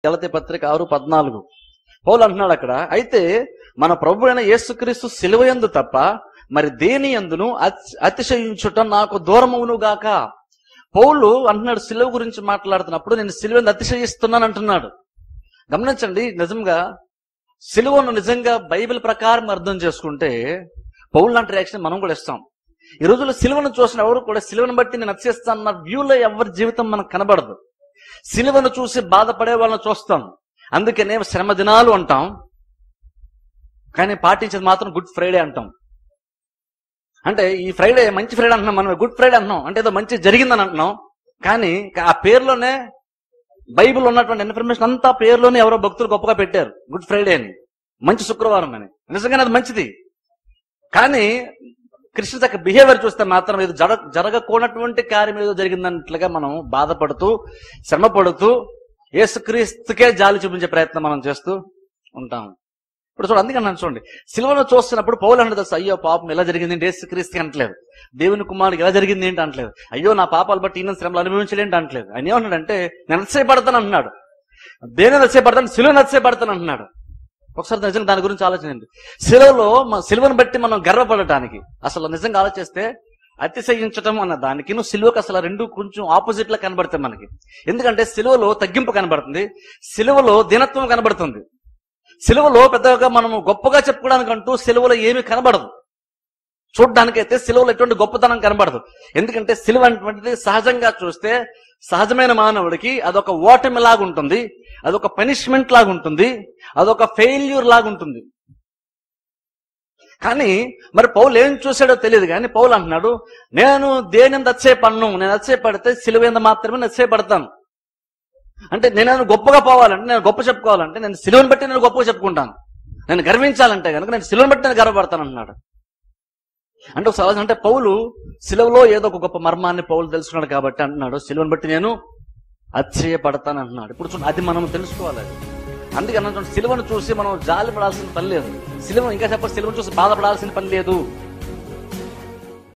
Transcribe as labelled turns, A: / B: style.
A: గలతి పత్రిక ఆరు పద్నాలుగు పౌలు అంటున్నాడు అక్కడ అయితే మన ప్రభు అయిన యేసుక్రీస్తు సిలువయందు తప్ప మరి దేని ఎందును అతి- అతిశయించుట నాకు దూరమవును గాక పౌలు అంటున్నాడు సిలువ గురించి మాట్లాడుతున్నప్పుడు నేను సిలువను అతిశయిస్తున్నాను అంటున్నాడు గమనించండి నిజంగా సిలువను నిజంగా బైబిల్ ప్రకారం అర్థం చేసుకుంటే పౌలు లాంటి రియాక్షన్ మనం కూడా ఇస్తాం ఈ రోజుల్లో సిలువను చూసిన ఎవరు కూడా సిలువను బట్టి నేను నచ్చేస్తాను అన్న వ్యూలో ఎవరి జీవితం మనకు కనబడదు సిలువను చూసి బాధపడే వాళ్ళని చూస్తాం అందుకనే శ్రమ దినాలు అంటాం కానీ పాటించేది మాత్రం గుడ్ ఫ్రైడే అంటాం అంటే ఈ ఫ్రైడే మంచి ఫ్రైడే అంటున్నాం మనం గుడ్ ఫ్రైడే అంటున్నాం అంటే ఏదో మంచి జరిగిందని అంటున్నాం కానీ ఆ పేరులోనే బైబిల్ ఉన్నటువంటి ఇన్ఫర్మేషన్ అంతా పేరులోనే ఎవరో భక్తులు గొప్పగా పెట్టారు గుడ్ ఫ్రైడే అని మంచి శుక్రవారం అని నిజంగానే అది మంచిది కానీ క్రిస్టియన్స్ యొక్క బిహేవియర్ చూస్తే మాత్రం ఇది జర జరగకూడనటువంటి కార్యం ఏదో జరిగిందన్నట్లుగా మనం బాధపడుతూ శ్రమ పడుతూ యేసుక్రీస్తుకే జాలి చూపించే ప్రయత్నం మనం చేస్తూ ఉంటాం ఇప్పుడు చూడండి అందుకని నన్ను చూడండి సిల్వను చూస్తున్నప్పుడు పౌలు అంటే తెలుసు అయ్యో పాపం ఎలా జరిగింది ఏంటి యేసుక్రీస్తుకి అంటలేదు దేవుని కుమారుడికి ఎలా జరిగింది ఏంటి అంటలేదు అయ్యో నా పాపాలు బట్టి ఈయన శ్రమలు అనుభవించలేంటి అంటలేదు ఆయన ఏమన్నాడంటే నేను నచ్చయపడతాను అంటున్నాడు దేని నచ్చయపడతాను సిలువ నచ్చయపడతాను అంటున్నాడు ఒకసారి నిజంగా దాని గురించి ఆలోచించండి సిలువలో మన సిలువను బట్టి మనం గర్వపడటానికి అసలు నిజంగా ఆలోచిస్తే అతిశయించటం అన్న దానికి నువ్వు సిలువకు అసలు ఆ రెండు కొంచెం ఆపోజిట్ లా కనబడతాయి మనకి ఎందుకంటే సిలువలో తగ్గింపు కనబడుతుంది సిలువలో దీనత్వం కనబడుతుంది సిలువలో పెద్దగా మనము గొప్పగా చెప్పుకోవడానికి అంటూ సిలువలో ఏమీ కనబడదు చూడడానికైతే సిలువలో ఎటువంటి గొప్పతనం కనబడదు ఎందుకంటే సిలువ అనేటువంటిది సహజంగా చూస్తే సహజమైన మానవుడికి అదొక ఓటమి లాగా ఉంటుంది అదొక పనిష్మెంట్ లాగా ఉంటుంది అదొక ఫెయిల్యూర్ లాగా ఉంటుంది కానీ మరి పౌలు ఏం చూశాడో తెలియదు కానీ పౌలు అంటున్నాడు నేను దేని నచ్చే పన్ను నేను నచ్చే పడితే సిలువేంద మాత్రమే నచ్చే పడతాను అంటే నేను గొప్పగా పోవాలంటే నేను గొప్ప చెప్పుకోవాలంటే నేను సిలువను బట్టి నేను గొప్పగా చెప్పుకుంటాను నేను గర్వించాలంటే కనుక నేను సిలువను బట్టి నేను గర్వపడతాను అంటున్నాడు అంటే ఒకసారి అంటే పౌలు సిలువలో ఏదో ఒక గొప్ప మర్మాన్ని పౌలు తెలుసుకున్నాడు కాబట్టి అంటున్నాడు సిలువను బట్టి నేను అచ్చయపడతాను అంటున్నాడు ఇప్పుడు చూడండి అది మనం తెలుసుకోవాలి అది అందుకే అన్నటువంటి సిలువను చూసి మనం జాలి పడాల్సిన పని లేదు సిలువ ఇంకా చెప్పండి సిలువను చూసి బాధపడాల్సిన పని లేదు